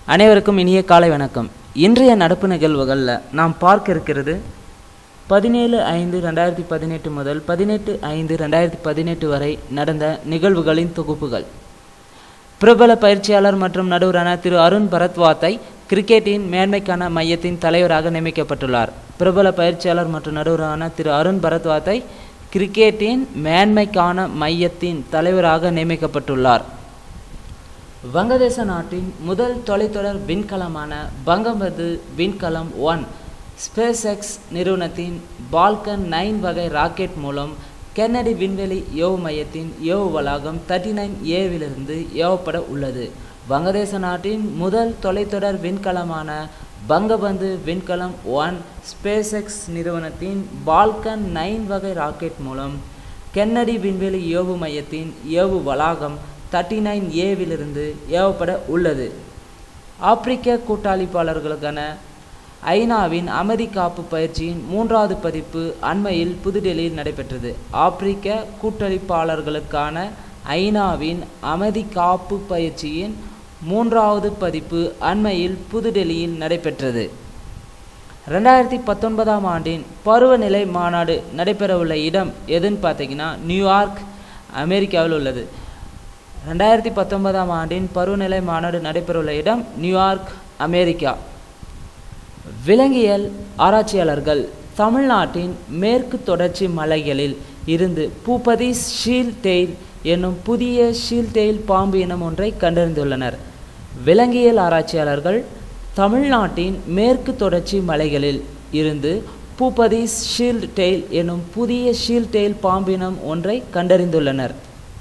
அனைவருக்கும் இனிய காலை வணக்கம் இன்றைய நடப்பு நிகழ்வுகளில் நாம் பார்க்க இருக்கிறது பதினேழு ஐந்து ரெண்டாயிரத்தி பதினெட்டு முதல் பதினெட்டு ஐந்து ரெண்டாயிரத்தி பதினெட்டு வரை நடந்த நிகழ்வுகளின் தொகுப்புகள் பிரபல பயிற்சியாளர் மற்றும் நடுவரான திரு அருண் பரத்வாத்தை கிரிக்கெட்டின் மேன்மைக்கான மையத்தின் தலைவராக நியமிக்கப்பட்டுள்ளார் பிரபல பயிற்சியாளர் மற்றும் நடுவரான திரு அருண் பரத்வாத்தை கிரிக்கெட்டின் மேன்மைக்கான மையத்தின் தலைவராக நியமிக்கப்பட்டுள்ளார் வங்கதேச நாட்டின் முதல் தொலைத்தொடர் விண்கலமான பங்கபந்து விண்கலம் ஒன் ஸ்பேஸ் எக்ஸ் நிறுவனத்தின் பால்கன் நைன் வகை ராக்கெட் மூலம் கென்னடி விண்வெளி ஏவு மையத்தின் ஏவு வளாகம் தேர்ட்டி நைன் ஏவிலிருந்து ஏவப்பட உள்ளது வங்கதேச நாட்டின் முதல் தொலைத்தொடர் விண்கலமான பங்கபந்து விண்கலம் ஒன் ஸ்பேஸ் எக்ஸ் நிறுவனத்தின் பால்கன் நைன் வகை ராக்கெட் மூலம் கென்னடி விண்வெளி ஏவு மையத்தின் ஏவு வளாகம் தேர்ட்டி நைன் ஏவிலிருந்து ஏவப்பட உள்ளது ஆப்பிரிக்க கூட்டாளிப்பாளர்களுக்கான ஐநாவின் அமைதி காப்பு பயிற்சியின் மூன்றாவது பதிப்பு அண்மையில் புதுடெல்லியில் நடைபெற்றது ஆப்பிரிக்க கூட்டளிப்பாளர்களுக்கான ஐநாவின் அமைதி காப்பு பயிற்சியின் மூன்றாவது பதிப்பு அண்மையில் புதுடெல்லியில் நடைபெற்றது ரெண்டாயிரத்தி பத்தொன்பதாம் ஆண்டின் பருவநிலை மாநாடு நடைபெறவுள்ள இடம் எதுன்னு பார்த்தீங்கன்னா நியூயார்க் அமெரிக்காவில் உள்ளது ரெண்டாயிரத்தி பத்தொன்பதாம் ஆண்டின் பருவநிலை மாநாடு நடைபெறவுள்ள இடம் நியூயார்க் அமெரிக்கா விலங்கியல் ஆராய்ச்சியாளர்கள் தமிழ்நாட்டின் மேற்கு தொடர்ச்சி மலைகளில் இருந்து பூபதி ஷீல் டெயில் என்னும் புதிய ஷீல் டெயில் பாம்பு இனம் ஒன்றை கண்டறிந்துள்ளனர் விலங்கியல் ஆராய்ச்சியாளர்கள் தமிழ்நாட்டின் மேற்கு தொடர்ச்சி மலைகளில் இருந்து பூபதி ஷீல்ட் டெயில் என்னும் புதிய ஷீல் டெயில் பாம்பினம் ஒன்றை கண்டறிந்துள்ளனர்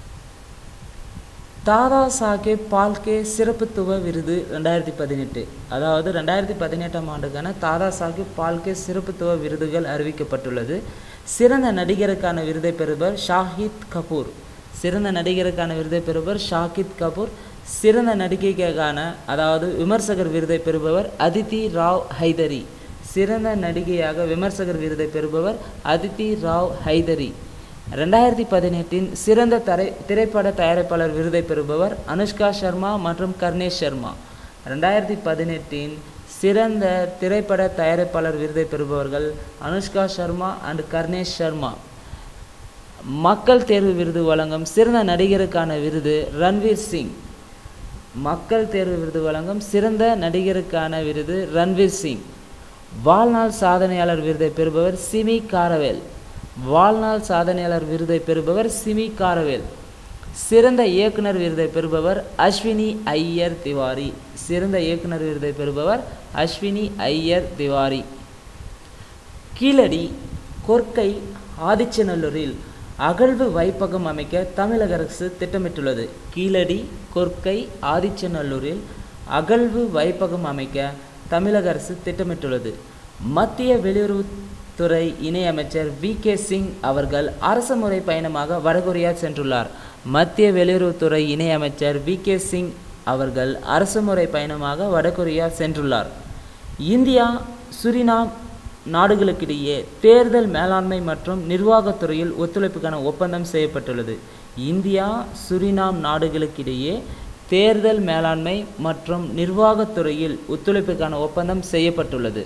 தாதா சாஹேப் பால்கே சிறப்புத்துவ விருது ரெண்டாயிரத்தி பதினெட்டு அதாவது ரெண்டாயிரத்தி பதினெட்டாம் ஆண்டுக்கான தாதா சாஹேப் பால்கே சிறப்புத்துவ விருதுகள் அறிவிக்கப்பட்டுள்ளது சிறந்த நடிகருக்கான விருதை பெறுவர் ஷாஹித் கபூர் சிறந்த நடிகருக்கான விருதை பெறுவர் ஷாஹித் கபூர் சிறந்த நடிகைக்கான அதாவது விமர்சகர் விருதை பெறுபவர் அதித்தி ராவ் ஹைதரி சிறந்த நடிகையாக விமர்சகர் விருதை பெறுபவர் அதித்தி ராவ் ஹைதரி ரெண்டாயிரத்தி பதினெட்டின் சிறந்த தரை திரைப்பட தயாரிப்பாளர் விருதை பெறுபவர் அனுஷ்கா சர்மா மற்றும் கர்ணேஷ் சர்மா ரெண்டாயிரத்தி பதினெட்டின் சிறந்த திரைப்பட தயாரிப்பாளர் விருதை பெறுபவர்கள் அனுஷ்கா சர்மா அண்ட் கர்ணேஷ் சர்மா மக்கள் தேர்வு விருது வழங்கும் சிறந்த நடிகருக்கான விருது ரன்வீர் சிங் மக்கள் தேர்வு விருது வழங்கும் சிறந்த நடிகருக்கான விருது ரன்வீர் சிங் வாழ்நாள் சாதனையாளர் விருதை பெறுபவர் சிமி காரவேல் வாழ்நாள் சாதனையாளர் விருதை பெறுபவர் சிமி காரவேல் சிறந்த இயக்குனர் விருதை பெறுபவர் அஸ்வினி ஐயர் திவாரி சிறந்த இயக்குனர் விருதை பெறுபவர் அஸ்வினி ஐயர் திவாரி கீழடி கொர்க்கை ஆதிச்சநல்லூரில் அகழ்வு வைப்பகம் அமைக்க தமிழக அரசு திட்டமிட்டுள்ளது கீழடி கொர்க்கை ஆதிச்சநல்லூரில் அகழ்வு வைப்பகம் அமைக்க தமிழக அரசு திட்டமிட்டுள்ளது மத்திய வெளியுறவுத்துறை இணையமைச்சர் வி கே சிங் அவர்கள் அரசுமுறை பயணமாக வடகொரியா சென்றுள்ளார் மத்திய வெளியுறவுத்துறை இணையமைச்சர் வி கே சிங் அவர்கள் அரசுமுறை பயணமாக வடகொரியா சென்றுள்ளார் இந்தியா சுரினாம் நாடுகளுக்கிடையே தேர்தல் மேலாண்மை மற்றும் நிர்வாகத்துறையில் ஒத்துழைப்புக்கான ஒப்பந்தம் செய்யப்பட்டுள்ளது இந்தியா சுரினாம் நாடுகளுக்கிடையே தேர்தல் மேலாண்மை மற்றும் நிர்வாகத்துறையில் ஒத்துழைப்புக்கான ஒப்பந்தம் செய்யப்பட்டுள்ளது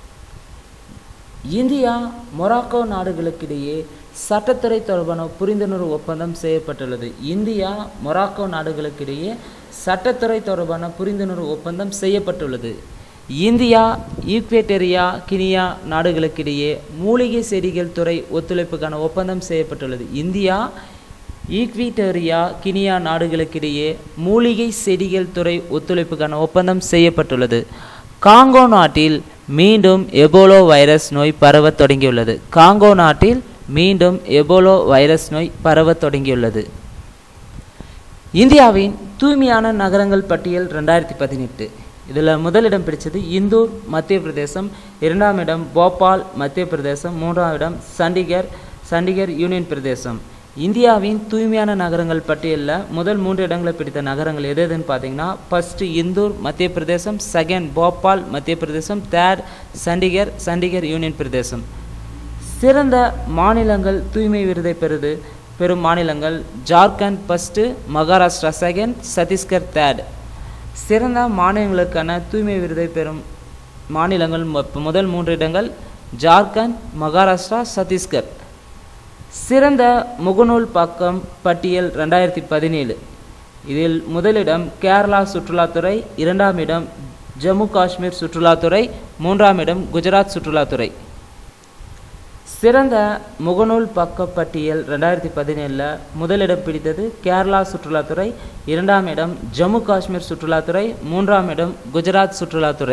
இந்தியா மொராக்கோ நாடுகளுக்கிடையே சட்டத்துறை தொடர்பான புரிந்துணர்வு ஒப்பந்தம் செய்யப்பட்டுள்ளது இந்தியா மொராக்கோ நாடுகளுக்கிடையே சட்டத்துறை தொடர்பான புரிந்துணர்வு ஒப்பந்தம் செய்யப்பட்டுள்ளது இந்தியா ஈக்வேட்டரியா கினியா நாடுகளுக்கிடையே மூலிகை செடிகள் துறை ஒத்துழைப்புக்கான ஒப்பந்தம் செய்யப்பட்டுள்ளது இந்தியா ஈக்விட்டோரியா கினியா நாடுகளுக்கிடையே மூலிகை செடிகள் துறை ஒத்துழைப்புக்கான ஒப்பந்தம் செய்யப்பட்டுள்ளது காங்கோ நாட்டில் மீண்டும் எபோலோ வைரஸ் நோய் பரவத் தொடங்கியுள்ளது காங்கோ நாட்டில் மீண்டும் எபோலோ வைரஸ் நோய் பரவத் தொடங்கியுள்ளது இந்தியாவின் தூய்மையான நகரங்கள் பட்டியல் ரெண்டாயிரத்தி பதினெட்டு இதில் முதலிடம் பிடிச்சது இந்தூர் மத்திய பிரதேசம் இரண்டாம் இடம் போபால் மத்திய பிரதேசம் மூன்றாம் இடம் சண்டிகர் சண்டிகர் யூனியன் பிரதேசம் இந்தியாவின் தூய்மையான நகரங்கள் பட்டியலில் முதல் மூன்று இடங்களை பிடித்த நகரங்கள் எது எதுன்னு பார்த்தீங்கன்னா ஃபஸ்ட்டு இந்தூர் மத்திய பிரதேசம் செகண்ட் போபால் மத்திய பிரதேசம் தேர்ட் சண்டிகர் சண்டிகர் யூனியன் பிரதேசம் சிறந்த மாநிலங்கள் தூய்மை விருதை பெறுது பெறும் மாநிலங்கள் Jharkhand first Maharashtra second Chhattisgarh third சிறந்த மாநிலங்களுக்கான தூய்மை விருதை பெறும் மாநிலங்கள் மொ- முதல் மூன்று இடங்கள் ஜார்க்கண்ட் மகாராஷ்டிரா சத்தீஸ்கர் சிறந்த முகநூல் பக்கம் பட்டியல் ரெண்டாயிரத்தி பதினேழு இதில் முதலிடம் கேரளா சுற்றுலாத்துறை இரண்டாம் இடம் ஜம்மு காஷ்மீர் சுற்றுலாத்துறை மூன்றாம் இடம் குஜராத் சுற்றுலாத்துறை சிறந்த முகநூல் பக்க பட்டியல் ரெண்டாயிரத்தி பதினேழில் முதலிடம் பிடித்தது கேரளா சுற்றுலாத்துறை இரண்டாம் இடம் ஜம்மு காஷ்மீர் சுற்றுலாத்துறை மூன்றாம் இடம் குஜராத் சுற்றுலாத்துறை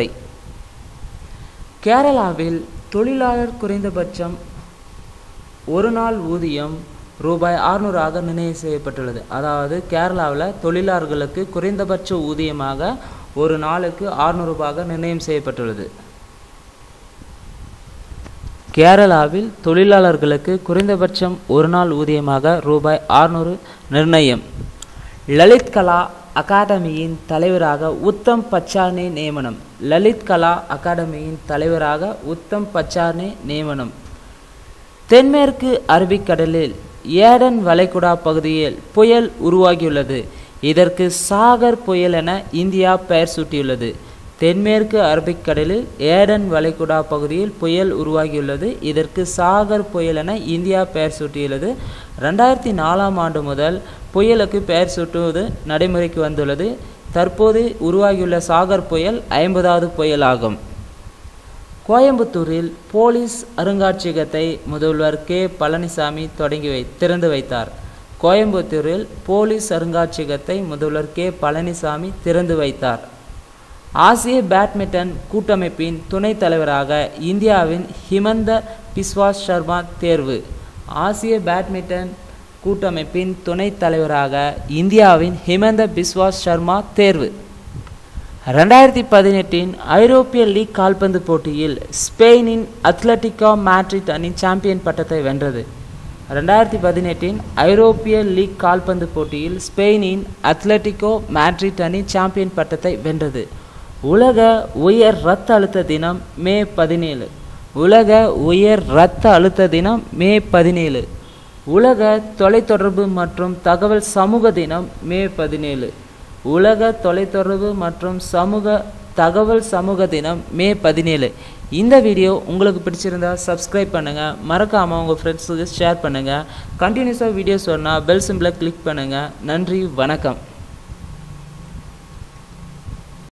கேரளாவில் தொழிலாளர் குறைந்தபட்சம் ஒரு நாள் ஊதியம் ரூபாய் ஆறுநூறாக நிர்ணயம் செய்யப்பட்டுள்ளது அதாவது கேரளாவில் தொழிலாளர்களுக்கு குறைந்தபட்ச ஊதியமாக ஒரு நாளுக்கு ஆறுநூறு ரூபாயாக நிர்ணயம் செய்யப்பட்டுள்ளது கேரளாவில் தொழிலாளர்களுக்கு குறைந்தபட்சம் ஒரு நாள் ஊதியமாக ரூபாய் ஆறுநூறு நிர்ணயம் லலித் கலா அகாடமியின் தலைவராக உத்தம் பச்சார்னே நியமனம் லலித் கலா அகாடமியின் தலைவராக உத்தம் பச்சார்னே நியமனம் தென்மேற்கு அரபிக்கடலில் ஏடன் வளைகுடா பகுதியில் புயல் உருவாகியுள்ளது இதற்கு சாகர் புயல் என இந்தியா பெயர் சூட்டியுள்ளது தென்மேற்கு அரபிக்கடலில் ஏடன் வளைகுடா பகுதியில் புயல் உருவாகியுள்ளது இதற்கு சாகர் புயல் என இந்தியா பெயர் சூட்டியுள்ளது ரெண்டாயிரத்தி நாலாம் ஆண்டு முதல் புயலுக்கு பெயர் சூட்டுவது நடைமுறைக்கு வந்துள்ளது தற்போது உருவாகியுள்ள சாகர் புயல் ஐம்பதாவது புயலாகும் கோயம்புத்தூரில் போலீஸ் அருங்காட்சியகத்தை முதல்வர் கே பழனிசாமி தொடங்கி வை திறந்து வைத்தார் கோயம்புத்தூரில் போலீஸ் அருங்காட்சியகத்தை முதல்வர் கே பழனிசாமி திறந்து வைத்தார் ஆசிய பேட்மிண்டன் கூட்டமைப்பின் துணைத் தலைவராக இந்தியாவின் ஹிமந்த பிஸ்வா சர்மா தேர்வு ஆசிய பேட்மிண்டன் கூட்டமைப்பின் துணைத் தலைவராக இந்தியாவின் ஹிமந்த பிஸ்வா சர்மா தேர்வு ரெண்டாயிரத்தி பதினெட்டின் ஐரோப்பிய லீக் கால்பந்து போட்டியில் ஸ்பெயினின் அத்லட்டிகோ மேட்ரிட் அணி சாம்பியன் பட்டத்தை வென்றது ரெண்டாயிரத்தி பதினெட்டின் ஐரோப்பிய லீக் கால்பந்து போட்டியில் ஸ்பெயினின் அத்லட்டிகோ மேட்ரிட் அணி சாம்பியன் பட்டத்தை வென்றது உலக உயர் இரத்த அழுத்த தினம் மே பதினேழு உலக உயர் இரத்த அழுத்த தினம் மே பதினேழு உலக தொலைத்தொடர்பு மற்றும் தகவல் சமூக தினம் மே பதினேழு உலக தொலைத்தொடர்பு மற்றும் சமூக தகவல் சமூக தினம் மே பதினேழு இந்த வீடியோ உங்களுக்கு பிடிச்சிருந்தா சப்ஸ்கிரைப் பண்ணுங்கள் மறக்காமல் உங்கள் ஃப்ரெண்ட்ஸுக்கு ஷேர் பண்ணுங்கள் கண்டினியூஸாக வீடியோஸ் வரணும்னா பெல் சிம்பிளை கிளிக் பண்ணுங்கள் நன்றி வணக்கம்